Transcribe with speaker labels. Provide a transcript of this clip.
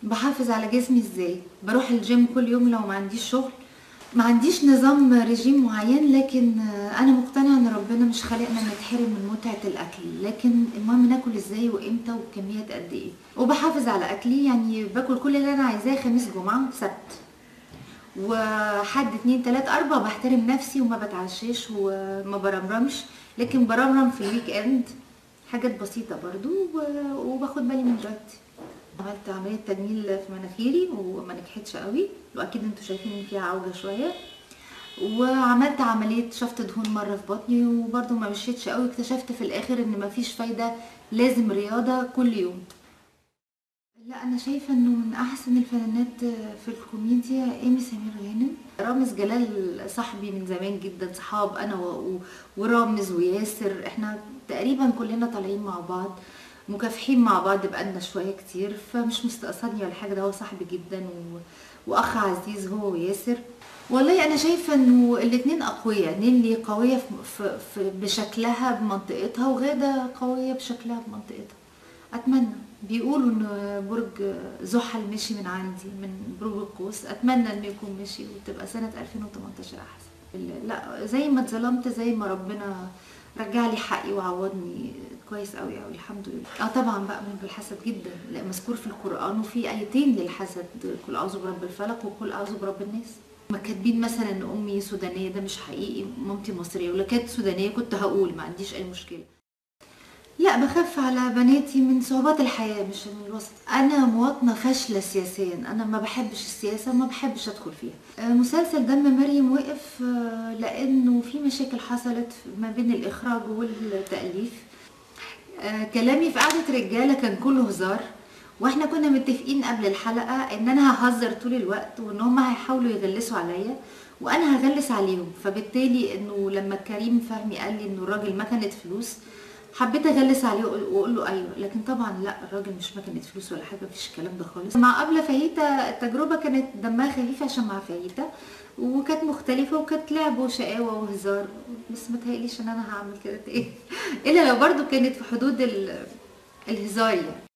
Speaker 1: بحافظ على جسمي ازاي بروح الجيم كل يوم لو ما عنديش شغل ما عنديش نظام رجيم معين لكن آه، انا مقتنعه ان ربنا مش خلقنا نتحرم من متعه الاكل لكن المهم ناكل ازاي وامتى وبكميات قد ايه وبحافظ على اكلي يعني باكل كل اللي انا عايزاه خميس جمعه وسبت وحد اتنين تلات اربع بحترم نفسي وما بتعشاش وما برمرمش لكن برمرم في الويك اند حاجات بسيطة برضو و- وباخد بالي من دراجتي عملت عملية تجميل في مناخيري وما نجحتش قوي واكيد انتوا شايفين ان فيها عوجة شوية وعملت عملية شفط دهون مرة في بطني وبرضو ما مشيتش قوي اكتشفت في الاخر ان مفيش فايدة لازم رياضة كل يوم لا انا شايفه انه من احسن الفنانات في الكوميديا ايمي سمير غانم رامز جلال صاحبي من زمان جدا صحاب انا و... و... ورامز وياسر احنا تقريبا كلنا طالعين مع بعض مكافحين مع بعض بقالنا شويه كتير فمش مستقصدني ولا حاجه ده هو صاحبي جدا و... واخ عزيز هو وياسر والله انا شايفه انه الاتنين اقوياء نيلي قويه في... في... في بشكلها بمنطقتها وغاده قويه بشكلها بمنطقتها اتمنى بيقولوا ان برج زحل مشي من عندي من برج القوس اتمنى انه يكون مشي وتبقى سنه 2018 احسن لا زي ما اتظلمت زي ما ربنا رجع لي حقي وعوضني كويس قوي قوي الحمد لله اه طبعا بؤمن بالحسد جدا لا مذكور في القران وفي ايتين للحسد قل اعوذ برب الفلق وقل اعوذ برب الناس ما كاتبين مثلا ان امي سودانيه ده مش حقيقي مامتي مصريه ولو كانت سودانيه كنت هقول ما عنديش اي مشكله لا بخاف على بناتي من صعوبات الحياة مش من الوسط أنا مواطنة فاشلة سياسيا أنا ما بحبش السياسة وما بحبش أدخل فيها آه، مسلسل دم مريم وقف آه، لأنه في مشاكل حصلت ما بين الإخراج والتأليف آه، كلامي في قعدة رجالة كان كله هزار واحنا كنا متفقين قبل الحلقة ان انا ههزر طول الوقت وان هم هيحاولوا يغلسوا عليا وانا هغلس عليهم فبالتالي انه لما كريم فهمي قال لي انه الراجل ما كانت فلوس حبيت اغلس عليه وأقول- واقول له ايوه لكن طبعا لا الراجل مش مكنه فلوس ولا حاجه مفيش الكلام ده خالص مع قبل فاهيتا التجربه كانت دمها خفيف عشان مع فاهيتا وكانت مختلفه وكانت لعب وشقاوه وهزار بس ما تهيأليش ان انا هعمل كده تاني الا لو برضو كانت في حدود ال- الهزار يعني